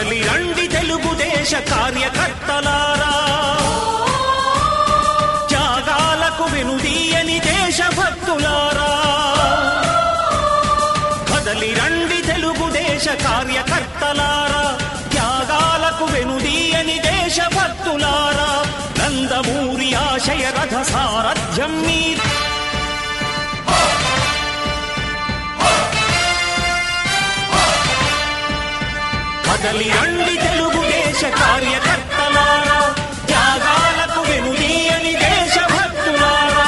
కదలి రండి తెలుగుదేశ కార్యకర్తలారా త్యాగాలకు వెనుదీయని దేశభక్తులారా కదలి రండి తెలుగుదేశ కార్యకర్తలారా త్యాగాలకు వెనుదీయని దేశభక్తులారా నందమూరి ఆశయ రథ సారథ్యం మీరు కదలి రండి తెలుగుదేశ కార్యకర్తలారా త్యాగాలకు వెనుదీయని దేశభక్తులారా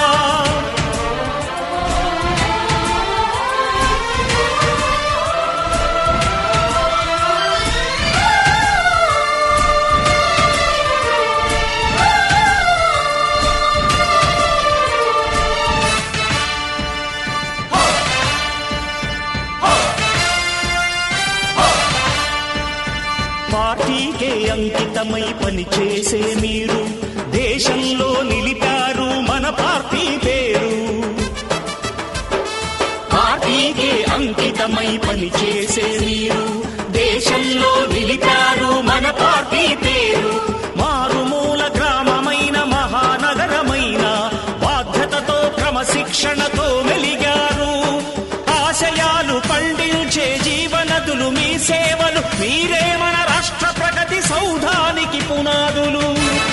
పార్టీకే అంకితమై పనిచేసే మీరు దేశంలో నిలిపారు మన పార్టీ పేరు పార్టీకే అంకితమై పనిచేసే మీరు దేశంలో నిలిపారు మన పార్టీ పేరు మారుమూల గ్రామమైన మహానగరమైన బాధ్యతతో క్రమశిక్షణతో మెలిగారు ఆశయాలు పండించే జీవనదులు మీ సేవలు మీరే మన రాష్ట్ర ప్రగతి సౌధానికి పునాదులు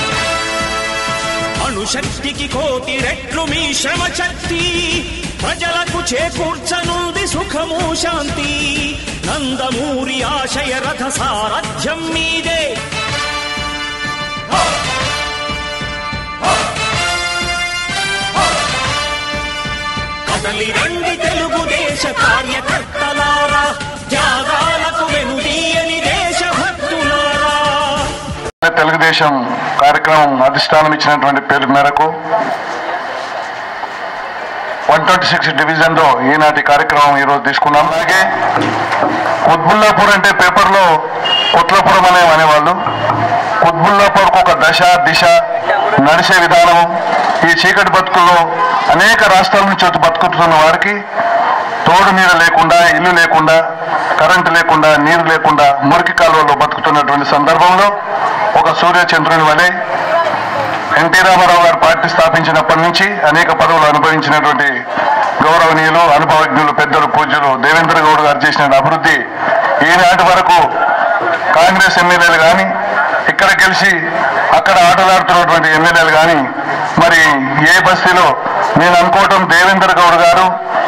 అణుశక్తికి కోటి రెట్లు మీ శ్రమ శక్తి ప్రజలకు చేకూర్చనుంది సుఖము శాంతి నందమూరి ఆశయ రథ సారథ్యం మీదే కదలి రండి తెలుగుదేశ కార్యకర్తలారా త్యాగాలకు వెనుదీయని దేశభక్తులారా తెలుగుదేశం కార్యక్రమం అధిష్టానం ఇచ్చినటువంటి పేరు మేరకు వన్ ట్వంటీ సిక్స్ డివిజన్ లో ఈనాటి కార్యక్రమం ఈరోజు తీసుకున్నాం అలాగే కుత్బుల్లాపూర్ అంటే పేపర్లో కొట్లపురం అనే అనేవాళ్ళు కుత్బుల్లాపూర్కు ఒక దశ దిశ నడిచే విధానం ఈ చీకటి బతుకుల్లో అనేక రాష్ట్రాల నుంచి వచ్చి బతుకుతున్న వారికి తోడు నీడ లేకుండా ఇల్లు లేకుండా కరెంటు లేకుండా నీరు లేకుండా మురికి కాలువలో బతుకుతున్నటువంటి సందర్భంలో ఒక సూర్య చంద్రుని వలె ఎన్టీ రామారావు గారు పార్టీ స్థాపించినప్పటి నుంచి అనేక పదవులు అనుభవించినటువంటి గౌరవనీయులు అనుభవజ్ఞులు పెద్దలు పూజ్యులు దేవేంద్ర గౌడ్ గారు చేసిన అభివృద్ధి ఈనాటి వరకు కాంగ్రెస్ ఎమ్మెల్యేలు కానీ ఇక్కడ గెలిచి అక్కడ ఆటలాడుతున్నటువంటి ఎమ్మెల్యేలు కానీ మరి ఏ బస్తీలో నేను అనుకోవటం దేవేంద్ర గౌడ్ గారు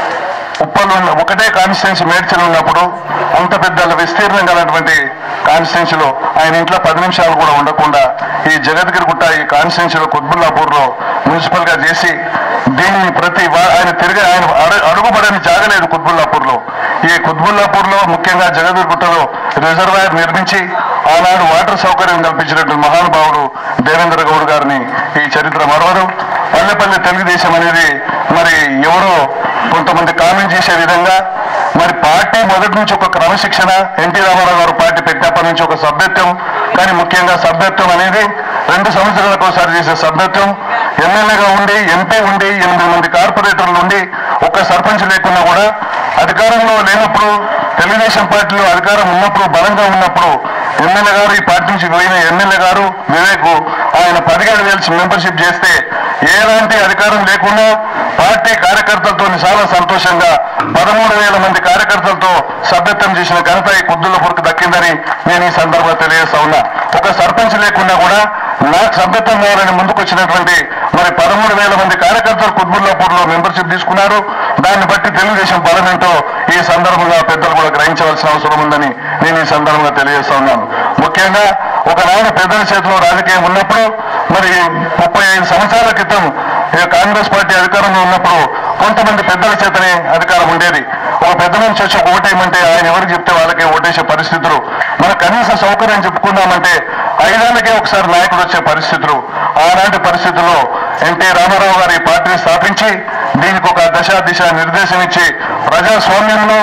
ఉప్పలు ఉన్న ఒకటే కాన్స్టిట్యున్సీ మేడ్చలు ఉన్నప్పుడు అంత పెద్ద విస్తీర్ణం గలటువంటి కాన్స్టిట్యున్సీలో ఆయన ఇంట్లో పది నిమిషాలు కూడా ఉండకుండా ఈ జగద్గిరి గుట్ట ఈ కాన్స్టిట్యున్సీలో కుత్బుల్లాపూర్ లో మున్సిపల్ గా చేసి దీన్ని ప్రతి వా- ఆయన తిరిగి ఆయన అడు- అడుగుబడని జాగలేదు కుత్బుల్లాపూర్ లో ఈ కుత్బుల్లాపూర్ లో ముఖ్యంగా జగద్గిరి గుట్టలో రిజర్వాయర్ నిర్మించి ఆనాడు వాటర్ సౌకర్యం కల్పించినటువంటి మహానుభావుడు దేవేంద్ర గౌడ్ గారిని ఈ చరిత్ర మరవదు పల్లెపల్లి తెలుగుదేశం అనేది మరి ఎవరో కొంతమంది కామెంట్ చేసే విధంగా మరి పార్టీ మొదటి నుంచి ఒక క్రమశిక్షణ ఎన్టీ రామారావు గారు పార్టీ పెట్టినప్పటి నుంచి ఒక సభ్యత్వం కానీ ముఖ్యంగా సభ్యత్వం అనేది రెండు సంవత్సరాలకు ఒకసారి చేసే సభ్యత్వం ఎమ్మెల్యేగా ఉండి ఎంపీ ఉండి ఎనిమిది మంది కార్పొరేటర్లు ఉండి ఒక్క సర్పంచ్ లేకున్నా కూడా అధికారంలో లేనప్పుడు తెలుగుదేశం పార్టీలో అధికారం ఉన్నప్పుడు బలంగా ఉన్నప్పుడు ఎమ్మెల్యే గారు ఈ పార్టీ నుంచి పోయిన ఎమ్మెల్యే గారు వివేక్ ఆయన పదిహేడు వేలు మెంబర్షిప్ చేస్తే ఎలాంటి అధికారం లేకుండా పార్టీ కార్యకర్తలతో చాలా సంతోషంగా పదమూడు వేల మంది కార్యకర్తలతో సభ్యత్వం చేసిన ఘనత ఈ కుద్దులపూర్కు దక్కిందని నేను ఈ సందర్భంగా తెలియజేస్తా ఉన్నా ఒక సర్పంచ్ లేకుండా కూడా నాకు సభ్యత్వం కావాలని ముందుకు వచ్చినటువంటి మరి పదమూడు వేల మంది కార్యకర్తలు కుత్బుల్లాపూర్ లో మెంబర్షిప్ తీసుకున్నారు దాన్ని బట్టి తెలుగుదేశం బలం ఏంటో ఈ సందర్భంగా పెద్దలు కూడా గ్రహించవలసిన అవసరం ఉందని నేను ఈ సందర్భంగా తెలియజేస్తా ఉన్నాను ముఖ్యంగా ఒకనాడు పెద్దల చేతిలో రాజకీయం ఉన్నప్పుడు మరి ముప్పై ఐదు సంవత్సరాల క్రితం ఈ కాంగ్రెస్ పార్టీ అధికారంలో ఉన్నప్పుడు కొంతమంది పెద్దల చేతనే అధికారం ఉండేది ఒక పెద్ద మనిషి వచ్చి ఒక ఓటేయమంటే ఆయన ఎవరికి చెప్తే వాళ్ళకే ఓటేసే పరిస్థితులు మన కనీస సౌకర్యం చెప్పుకుందామంటే ఐదేళ్లకే ఒకసారి నాయకుడు వచ్చే పరిస్థితులు ఆనాటి పరిస్థితుల్లో ఎన్టీ రామారావు గారు ఈ పార్టీని స్థాపించి దీనికి ఒక దశ దిశ నిర్దేశం ఇచ్చి ప్రజాస్వామ్యంలో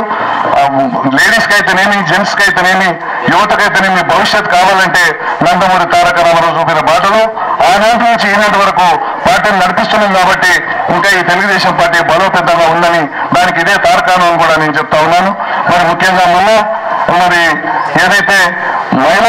లేడీస్ కి అయితేనేమి జెంట్స్ కి అయితేనేమి యువతకైతేనేమి భవిష్యత్ కావాలంటే నందమూరి తారక రామారావు చూపిన బాటలో ఆనాటి నుంచి ఈనాటి వరకు పార్టీని నడిపిస్తున్నాం కాబట్టి ఇంకా ఈ తెలుగుదేశం పార్టీ బలోపేతంగా ఉందని దానికి ఇదే తారకాణం అని కూడా నేను చెప్తా ఉన్నాను మరి ముఖ్యంగా మొన్న మరి ఏదైతే మహిళా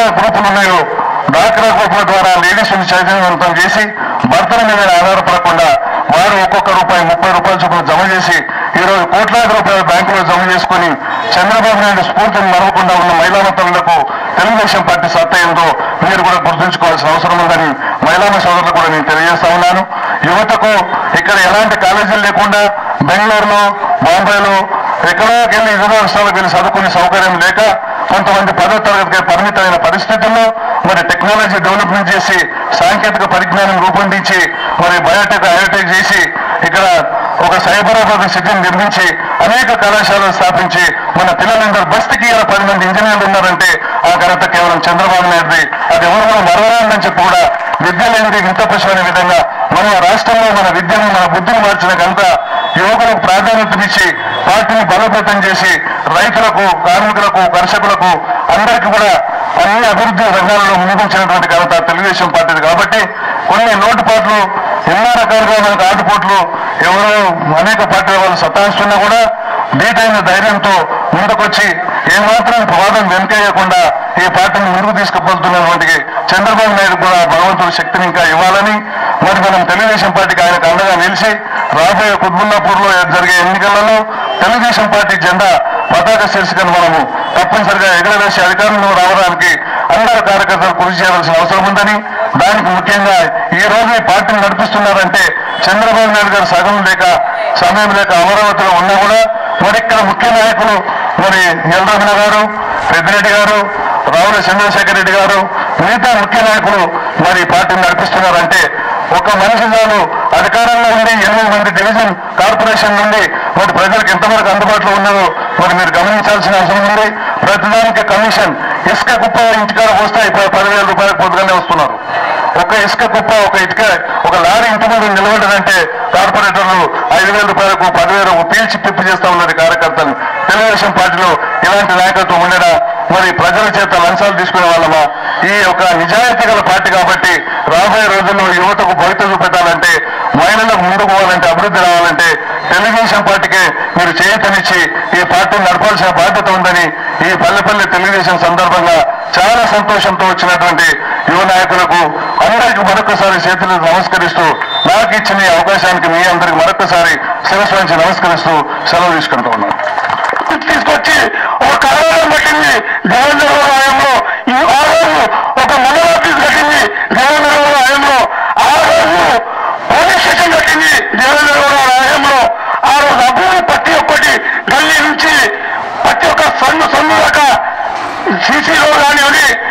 మనుషుల్ని చైతన్యవంతం చేసి భర్తల మీద ఆధారపడకుండా వారు ఒక్కొక్క రూపాయి ముప్పై రూపాయల చొప్పున జమ చేసి ఈ రోజు కోట్లాది రూపాయలు బ్యాంకులో జమ చేసుకుని చంద్రబాబు నాయుడు స్ఫూర్తిని మరవకుండా ఉన్న మహిళా మతలకు తెలుగుదేశం పార్టీ సత్తా ఏందో మీరు కూడా గుర్తుంచుకోవాల్సిన అవసరం ఉందని మహిళా సోదరులు కూడా నేను తెలియజేస్తా ఉన్నాను యువతకు ఇక్కడ ఎలాంటి కాలేజీలు లేకుండా బెంగళూరులో బాంబేలో ఎక్కడో వెళ్ళి ఇతర రాష్ట్రాలకు వెళ్ళి చదువుకునే సౌకర్యం లేక కొంతమంది పదో తరగతికి పరిమితమైన పరిస్థితుల్లో మరి టెక్నాలజీ డెవలప్మెంట్ చేసి సాంకేతిక పరిజ్ఞానం రూపొందించి మరి బయోటెక్ ఐఓటెక్ చేసి ఇక్కడ ఒక సైబరాబాద్ సిటీని నిర్మించి అనేక కళాశాలలు స్థాపించి మన పిల్లలందరూ బస్తికి ఇలా పది మంది ఇంజనీర్లు ఉన్నారంటే ఆ ఘనత కేవలం చంద్రబాబు నాయుడుది అది ఎవరు కూడా మరవరాదని చెప్పి కూడా విద్య లేనిది ఇంత పశు అనే విధంగా మన రాష్ట్రంలో మన విద్యను మన బుద్ధిని మార్చిన ఘనత యువకులకు ప్రాధాన్యతనిచ్చి పార్టీని బలోపేతం చేసి రైతులకు కార్మికులకు కర్షకులకు అందరికీ కూడా అన్ని అభివృద్ధి రంగాలలో ముందుకొచ్చినటువంటి ఘనత తెలుగుదేశం పార్టీది కాబట్టి కొన్ని లోటుపాట్లు ఎన్నో రకాలుగా మనకు ఆటుపోట్లు ఎవరో అనేక పార్టీల వాళ్ళు సతాయిస్తున్నా కూడా దీటైన ధైర్యంతో ముందుకొచ్చి ఏమాత్రం ప్రమాదం వెనుకేయకుండా ఈ పార్టీని ముందుకు తీసుకుపోతున్నటువంటి చంద్రబాబు నాయుడు కూడా భగవంతుడి శక్తిని ఇంకా ఇవ్వాలని మరి మనం తెలుగుదేశం పార్టీకి ఆయనకు అండగా నిలిచి రాబోయే కుత్బుల్లాపూర్ లో జరిగే ఎన్నికలలో తెలుగుదేశం పార్టీ జెండా పతాక శీర్షికను మనము తప్పనిసరిగా ఎగరవేసి అధికారంలో రావడానికి అందరు కార్యకర్తలు కృషి చేయవలసిన అవసరం ఉందని దానికి ముఖ్యంగా ఈ రోజు ఈ పార్టీని నడిపిస్తున్నారంటే చంద్రబాబు నాయుడు గారు సగం లేక సమయం లేక అమరావతిలో ఉన్నా కూడా మరి ఇక్కడ ముఖ్య నాయకులు మరి ఎల్రమణ గారు పెద్దిరెడ్డి గారు రావుల చంద్రశేఖర్ రెడ్డి గారు మిగతా ముఖ్య నాయకులు మరి ఈ పార్టీని నడిపిస్తున్నారంటే ఒక మనిషి చాలు అధికారంలో ఉండి ఎనిమిది మంది డివిజన్ కార్పొరేషన్ నుండి మరి ప్రజలకు ఎంతవరకు అందుబాటులో ఉన్నదో మరి మీరు గమనించాల్సిన అవసరం ఉంది ప్రతిదానికి కమిషన్ ఇసుక కుప్ప ఇంటికాడ వస్తే ఇప్పుడు పదివేల రూపాయలకు పొద్దుగానే వస్తున్నారు ఒక ఇసుక కుప్ప ఒక ఇటుక ఒక లారీ ఇంటి మీద నిలబడదంటే కార్పొరేటర్లు ఐదు వేల రూపాయలకు పదివేలకు పీల్చి పిప్పి చేస్తా ఉన్నది కార్యకర్తలు తెలుగుదేశం పార్టీలో ఇలాంటి నాయకత్వం ఉండడా మరి ప్రజల చేత లంచాలు తీసుకునే వాళ్ళమా ఈ యొక్క నిజాయితీ గల పార్టీ కాబట్టి రాబోయే రోజుల్లో యువతకు భవిత చూపెట్టాలంటే మహిళలకు ముందుకు పోవాలంటే అభివృద్ధి రావాలంటే తెలుగుదేశం పార్టీకే మీరు చేయతనిచ్చి ఈ పార్టీని నడపాల్సిన బాధ్యత ఉందని ఈ పల్లెపల్లి తెలుగుదేశం సందర్భంగా చాలా సంతోషంతో వచ్చినటువంటి యువ నాయకులకు అందరికీ మరొకసారి చేతులు నమస్కరిస్తూ నాకు ఇచ్చిన ఈ అవకాశానికి మీ అందరికి మరొకసారి శిరస్సు నుంచి నమస్కరిస్తూ సెలవు తీసుకుంటూ ఉన్నాను తీసుకొచ్చి ఒక కరోనా పెట్టింది దేవేంద్ర రాయంలో ఈ ఆ రోజు ఒక మండల ఆఫీస్ కట్టింది దేవేంద్ర రాయంలో ఆ రోజు పోలీస్ స్టేషన్ కట్టింది దేవేంద్ర రాయంలో ఆ రోజు అభివృద్ధి ప్రతి ఒక్కటి గల్లీ నుంచి ప్రతి ఒక్క సన్ను సన్ను దాకా సీసీ రోడ్ కానివ్వండి